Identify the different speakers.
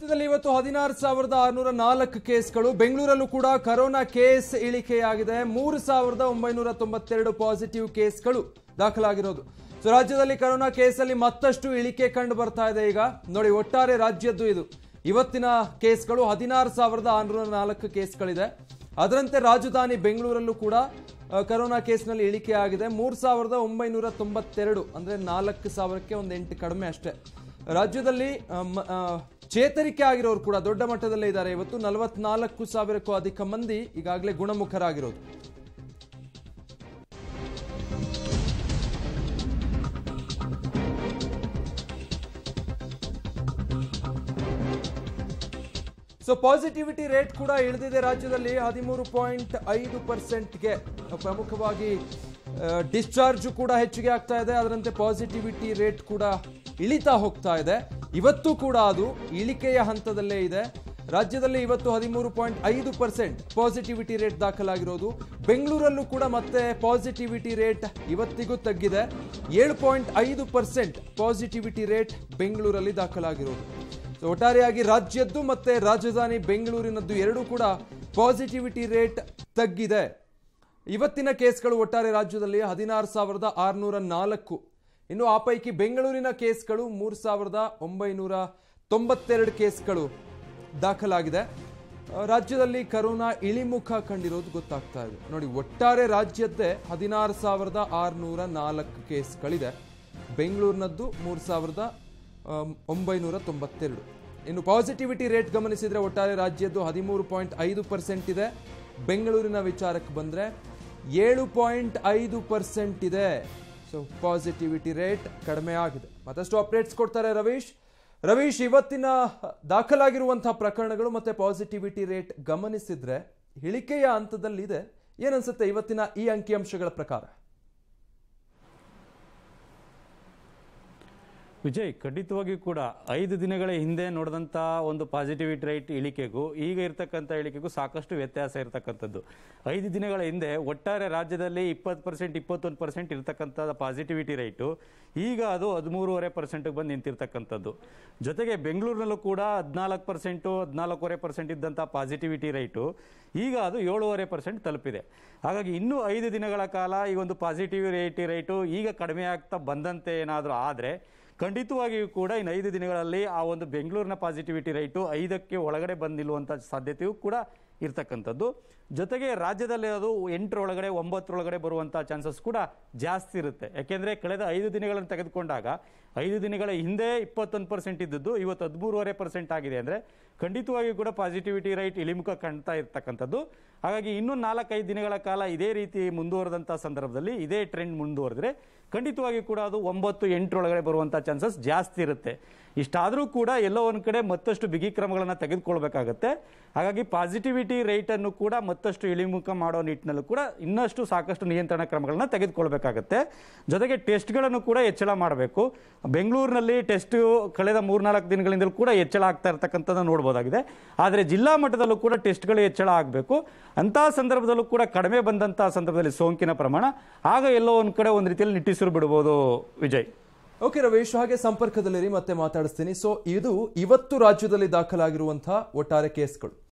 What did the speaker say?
Speaker 1: ರಾಜ್ಯದಲ್ಲಿ ಇವತ್ತು ಹದಿನಾರು ಸಾವಿರದ ಆರುನೂರ ನಾಲ್ಕು ಕೇಸ್ಗಳು ಬೆಂಗಳೂರಲ್ಲೂ ಕೂಡ ಕರೋನಾ ಕೇಸ್ ಇಳಿಕೆಯಾಗಿದೆ ಮೂರು ಸಾವಿರದ ಒಂಬೈನೂರ ತೊಂಬತ್ತೆರಡು ಪಾಸಿಟಿವ್ ಕೇಸ್ಗಳು ದಾಖಲಾಗಿರೋದು ಸೊ ರಾಜ್ಯದಲ್ಲಿ ಕರೋನಾ ಕೇಸಲ್ಲಿ ಮತ್ತಷ್ಟು ಇಳಿಕೆ ಕಂಡು ಬರ್ತಾ ಇದೆ ಈಗ ನೋಡಿ ಒಟ್ಟಾರೆ ರಾಜ್ಯದ್ದು ಇದು ಇವತ್ತಿನ ಕೇಸ್ಗಳು ಹದಿನಾರು ಸಾವಿರದ ಆರುನೂರ ನಾಲ್ಕು ಕೇಸ್ಗಳಿದೆ ಅದರಂತೆ ರಾಜಧಾನಿ ಬೆಂಗಳೂರಲ್ಲೂ ಕೂಡ ಆ, ಕರೋನಾ ಕೇಸ್ನಲ್ಲಿ ಇಳಿಕೆ ಆಗಿದೆ ಮೂರು ಸಾವಿರದ ಒಂಬೈನೂರ ತೊಂಬತ್ತೆರಡು ಅಂದರೆ ನಾಲ್ಕು ಸಾವಿರಕ್ಕೆ ಒಂದು ಎಂಟು ಕಡಿಮೆ ಅಷ್ಟೇ ರಾಜ್ಯದಲ್ಲಿ ಆ, ಮ- ಆ, ಚೇತರಿಕೆ ಆಗಿರೋರು ಕೂಡ ದೊಡ್ಡ ಮಟ್ಟದಲ್ಲೇ ಇದ್ದಾರೆ ಇವತ್ತು ನಲವತ್ನಾಲ್ಕು ಸಾವಿರಕ್ಕೂ ಅಧಿಕ ಮಂದಿ ಈಗಾಗಲೇ ಗುಣಮುಖರಾಗಿರೋದು ಸೊ ಪಾಸಿಟಿವಿಟಿ ರೇಟ್ ಕೂಡ ಇಳಿದಿದೆ ರಾಜ್ಯದಲ್ಲಿ ಹದಿಮೂರು ಪಾಯಿಂಟ್ ಐದು ಪರ್ಸೆಂಟ್ಗೆ ಪ್ರಮುಖವಾಗಿ ಡಿಸ್ಚಾರ್ಜ್ ಕೂಡ ಹೆಚ್ಚಿಗೆ ಆಗ್ತಾ ಇದೆ ಅದರಂತೆ ಪಾಸಿಟಿವಿಟಿ ರೇಟ್ ಕೂಡ ಇಳಿತಾ ಹೋಗ್ತಾ ಇದೆ ಇವತ್ತು ಕೂಡ ಅದು ಇಳಿಕೆಯ ಹಂತದಲ್ಲೇ ಇದೆ ರಾಜ್ಯದಲ್ಲಿ ಇವತ್ತು ಹದಿಮೂರು ಪಾಯಿಂಟ್ ಐದು ಪರ್ಸೆಂಟ್ ಪಾಸಿಟಿವಿಟಿ ರೇಟ್ ದಾಖಲಾಗಿರೋದು ಬೆಂಗಳೂರಲ್ಲೂ ಕೂಡ ಮತ್ತೆ ಪಾಸಿಟಿವಿಟಿ ರೇಟ್ ಇವತ್ತಿಗೂ ತಗ್ಗಿದೆ ಏಳು ಪಾಯಿಂಟ್ ಐದು ಪರ್ಸೆಂಟ್ ಪಾಸಿಟಿವಿಟಿ ರೇಟ್ ಬೆಂಗಳೂರಲ್ಲಿ ದಾಖಲಾಗಿರೋದು ಸೊ ಒಟ್ಟಾರೆಯಾಗಿ ರಾಜ್ಯದ್ದು ಮತ್ತೆ ರಾಜಧಾನಿ ಬೆಂಗಳೂರಿನದ್ದು ಎರಡೂ ಕೂಡ ಪಾಸಿಟಿವಿಟಿ ರೇಟ್ ತಗ್ಗಿದೆ ಇವತ್ತಿನ ಕೇಸ್ಗಳು ಒಟ್ಟಾರೆ ರಾಜ್ಯದಲ್ಲಿ ಹದಿನಾರು ಸಾವಿರದ ಆರುನೂರ ನಾಲ್ಕು ಇನ್ನು ಆ ಪೈಕಿ ಬೆಂಗಳೂರಿನ ಕೇಸ್ಗಳು ಮೂರು ಸಾವಿರದ ಒಂಬೈನೂರ ತೊಂಬತ್ತೆರಡು ಕೇಸ್ಗಳು ದಾಖಲಾಗಿದೆ ಆ, ರಾಜ್ಯದಲ್ಲಿ ಕರೋನಾ ಇಳಿಮುಖ ಕಂಡಿರೋದು ಗೊತ್ತಾಗ್ತಾ ಇದೆ ನೋಡಿ ಒಟ್ಟಾರೆ ರಾಜ್ಯದ್ದೇ ಹದಿನಾರು ಸಾವಿರದ ಆರುನೂರ ನಾಲ್ಕು ಕೇಸ್ಗಳಿದೆ ಬೆಂಗಳೂರಿನದ್ದು ಮೂರು ಸಾವಿರದ ಆಮ್, ಒಂಬೈನೂರ ತೊಂಬತ್ತೆರಡು ಇನ್ನು ಪಾಸಿಟಿವಿಟಿ ರೇಟ್ ಗಮನಿಸಿದರೆ ಒಟ್ಟಾರೆ ರಾಜ್ಯದ್ದು ಹದಿಮೂರು ಪಾಯಿಂಟ್ ಐದು ಪರ್ಸೆಂಟ್ ಇದೆ ಬೆಂಗಳೂರಿನ ವಿಚಾರಕ್ಕೆ ಬಂದರೆ ಏಳು ಪಾಯಿಂಟ್ ಐದು ಪರ್ಸೆಂಟ್ ಇದೆ ಸೊ ಪಾಸಿಟಿವಿಟಿ ರೇಟ್ ಕಡಿಮೆ ಆಗಿದೆ ಮತ್ತಷ್ಟು ಅಪ್ಡೇಟ್ಸ್ ಕೊಡ್ತಾರೆ ರವೀಶ್ ರವೀಶ್ ಇವತ್ತಿನ ದಾಖಲಾಗಿರುವಂತಹ ಪ್ರಕರಣಗಳು ಮತ್ತೆ ಪಾಸಿಟಿವಿಟಿ ರೇಟ್ ಗಮನಿಸಿದ್ರೆ ಇಳಿಕೆಯ ಹಂತದಲ್ಲಿದೆ ಏನನ್ಸುತ್ತೆ ಇವತ್ತಿನ ಈ ಅಂಕಿಅಂಶಗಳ ಪ್ರಕಾರ
Speaker 2: ವಿಜಯ್ ಖಂಡಿತವಾಗಿಯೂ ಕೂಡ ಐದು ದಿನಗಳ ಹಿಂದೆ ನೋಡಿದಂಥ ಒಂದು ಪಾಸಿಟಿವಿಟಿ ರೇಟ್ ಇಳಿಕೆಗೂ ಈಗ ಇರ್ತಕ್ಕಂಥ ಇಳಿಕೆಗೂ ಸಾಕಷ್ಟು ವ್ಯತ್ಯಾಸ ಇರತಕ್ಕಂಥದ್ದು ಐದು ದಿನಗಳ ಹಿಂದೆ ಒಟ್ಟಾರೆ ರಾಜ್ಯದಲ್ಲಿ ಇಪ್ಪತ್ತು ಪರ್ಸೆಂಟ್ ಇಪ್ಪತ್ತೊಂದು ಪರ್ಸೆಂಟ್ ಇರ್ತಕ್ಕಂಥ ಪಾಸಿಟಿವಿಟಿ ರೇಟು ಈಗ ಅದು ಹದಿಮೂರುವರೆ ಪರ್ಸೆಂಟ್ಗೆ ಬಂದು ನಿಂತಿರ್ತಕ್ಕಂಥದ್ದು ಜೊತೆಗೆ ಬೆಂಗಳೂರಿನಲ್ಲೂ ಕೂಡ ಹದಿನಾಲ್ಕು ಪರ್ಸೆಂಟು ಹದಿನಾಲ್ಕೂವರೆ ಪರ್ಸೆಂಟ್ ಇದ್ದಂಥ ಪಾಸಿಟಿವಿಟಿ ರೇಟು ಈಗ ಅದು ಏಳೂವರೆ ಪರ್ಸೆಂಟ್ ತಲುಪಿದೆ ಹಾಗಾಗಿ ಇನ್ನೂ ಐದು ದಿನಗಳ ಕಾಲ ಈ ಒಂದು ಪಾಸಿಟಿವಿಟಿ ರೇಟು ಈಗ ಕಡಿಮೆ ಆಗ್ತಾ ಬಂದಂತೆ ಏನಾದರೂ ಆದರೆ ಖಂಡಿತವಾಗಿಯೂ ಕೂಡ ಇನ್ನು ಐದು ದಿನಗಳಲ್ಲಿ ಆ ಒಂದು ಬೆಂಗಳೂರಿನ ಪಾಸಿಟಿವಿಟಿ ರೇಟು ಐದಕ್ಕೆ ಒಳಗಡೆ ಬಂದು ನಿಲ್ಲುವಂಥ ಸಾಧ್ಯತೆಯೂ ಕೂಡ ಇರ್ತಕ್ಕಂಥದ್ದು ಜೊತೆಗೆ ರಾಜ್ಯದಲ್ಲಿ ಅದು ಎಂಟರೊಳಗಡೆ ಒಂಬತ್ತರೊಳಗಡೆ ಬರುವಂಥ ಚಾನ್ಸಸ್ ಕೂಡ ಜಾಸ್ತಿ ಇರುತ್ತೆ ಯಾಕೆಂದರೆ ಕಳೆದ ಐದು ದಿನಗಳನ್ನು ತೆಗೆದುಕೊಂಡಾಗ ಐದು ದಿನಗಳ ಹಿಂದೆ ಇಪ್ಪತ್ತೊಂದು ಪರ್ಸೆಂಟ್ ಇದ್ದದ್ದು ಇವತ್ತು ಹದಿಮೂರುವರೆ ಪರ್ಸೆಂಟ್ ಆಗಿದೆ ಅಂದರೆ ಖಂಡಿತವಾಗಿಯೂ ಕೂಡ ಪಾಸಿಟಿವಿಟಿ ರೇಟ್ ಇಳಿಮುಖ ಕಾಣ್ತಾ ಇರ್ತಕ್ಕಂಥದ್ದು ಹಾಗಾಗಿ ಇನ್ನೂ ನಾಲ್ಕೈದು ದಿನಗಳ ಕಾಲ ಇದೇ ರೀತಿ ಮುಂದುವರೆದಂಥ ಸಂದರ್ಭದಲ್ಲಿ ಇದೇ ಟ್ರೆಂಡ್ ಮುಂದುವರೆದ್ರೆ ಖಂಡಿತವಾಗಿಯೂ ಕೂಡ ಅದು ಒಂಬತ್ತು ಎಂಟರೊಳಗಡೆ ಬರುವಂಥ ಚಾನ್ಸಸ್ ಜಾಸ್ತಿ ಇರುತ್ತೆ ಇಷ್ಟಾದರೂ ಕೂಡ ಎಲ್ಲೋ ಒಂದು ಕಡೆ ಮತ್ತಷ್ಟು ಬಿಗಿ ಕ್ರಮಗಳನ್ನು ತೆಗೆದುಕೊಳ್ಬೇಕಾಗತ್ತೆ ಹಾಗಾಗಿ ಪಾಸಿಟಿವಿಟಿ ರೇಟನ್ನು ಕೂಡ ಮತ್ತಷ್ಟು ಇಳಿಮುಖ ಮಾಡೋ ನಿಟ್ಟಿನಲ್ಲೂ ಕೂಡ ಇನ್ನಷ್ಟು ಸಾಕಷ್ಟು ನಿಯಂತ್ರಣ ಕ್ರಮಗಳನ್ನ ತೆಗೆದುಕೊಳ್ಬೇಕಾಗತ್ತೆ ಜೊತೆಗೆ ಟೆಸ್ಟ್ಗಳನ್ನು ಕೂಡ ಹೆಚ್ಚಳ ಮಾಡಬೇಕು ಬೆಂಗಳೂರಿನಲ್ಲಿ ಟೆಸ್ಟ್ ಕಳೆದ ಮೂರ್ನಾಲ್ಕು ದಿನಗಳಿಂದಲೂ ಕೂಡ ಹೆಚ್ಚಳ ಆಗ್ತಾ ಇರ್ತಕ್ಕಂಥದ್ದು ನೋಡ್ಬೋದಾಗಿದೆ ಆದರೆ ಜಿಲ್ಲಾ ಮಟ್ಟದಲ್ಲೂ ಕೂಡ ಟೆಸ್ಟ್ಗಳು ಹೆಚ್ಚಳ ಆಗಬೇಕು ಅಂತಹ ಸಂದರ್ಭದಲ್ಲೂ ಕೂಡ ಕಡಿಮೆ ಬಂದಂತಹ ಸಂದರ್ಭದಲ್ಲಿ ಸೋಂಕಿನ ಪ್ರಮಾಣ ಆಗ ಎಲ್ಲೋ ಒಂದು ಕಡೆ ಒಂದು ರೀತಿಯಲ್ಲಿ ನಿಟ್ಟಿಸಿರು ಬಿಡ್ಬೋದು ವಿಜಯ್
Speaker 1: ಓಕೆ ರವೀಶ್ ಹಾಗೆ ಸಂಪರ್ಕದಲ್ಲಿರಿ ಮತ್ತೆ ಮಾತಾಡಿಸ್ತೀನಿ ಸೊ ಇದು ಇವತ್ತು ರಾಜ್ಯದಲ್ಲಿ ದಾಖಲಾಗಿರುವಂತಹ ಒಟ್ಟಾರೆ ಕೇಸ್ಗಳು